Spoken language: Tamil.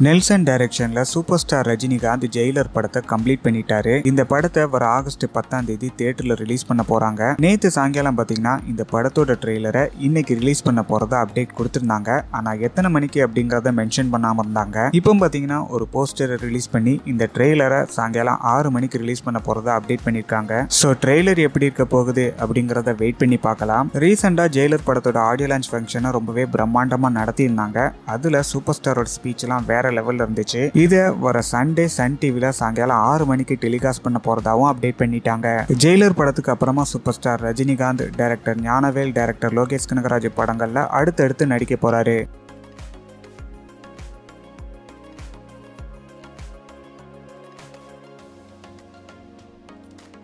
நெல்சன் டைரக்ஷன்ல சூப்பர் ஸ்டார் ரஜினிகாந்த் ஜெயிலர் படத்தை கம்ப்ளீட் பண்ணிட்டாரு இந்த படத்தை வர ஆகஸ்ட் பத்தாம் தேதி தியேட்டர்ல ரிலீஸ் பண்ண போறாங்க நேத்து சாயங்காலம் பாத்தீங்கன்னா இந்த படத்தோட ட்ரெய்லரை இன்னைக்கு ரிலீஸ் பண்ண போறதா அப்டேட் கொடுத்திருந்தாங்க ஆனா எத்தனை மணிக்கு அப்படிங்கறத மென்ஷன் பண்ணாம இருந்தாங்க இப்போ பாத்தீங்கன்னா ஒரு போஸ்டரை ரிலீஸ் பண்ணி இந்த ட்ரெய்லரை சாயங்காலம் ஆறு மணிக்கு ரிலீஸ் பண்ண போறதா அப்டேட் பண்ணிருக்காங்க ஸோ ட்ரெய்லர் எப்படி இருக்க போகுது அப்படிங்கறத வெயிட் பண்ணி பார்க்கலாம் ரீசெண்டா ஜெயிலர் படத்தோட ஆடியோ லான்ச் ஃபங்க்ஷனை ரொம்பவே பிரம்மாண்டமா நடத்தியிருந்தாங்க அதுல சூப்பர் ஸ்டாரோட ஸ்பீச்லாம் வேற லெவல்ல இருந்துச்சு இதை வர சண்டே சன் டிவில சாயங்காலம் ஆறு மணிக்கு டெலிகாஸ்ட் பண்ண போறதாவும் அப்டேட் பண்ணிட்டாங்க ஜெயிலர் படத்துக்கு அப்புறமா super star Rajinikanth director Gnanavel director Lokesh Kanagaraj படங்கள்ல அடுத்தடுத்து நடிக்க போறாரு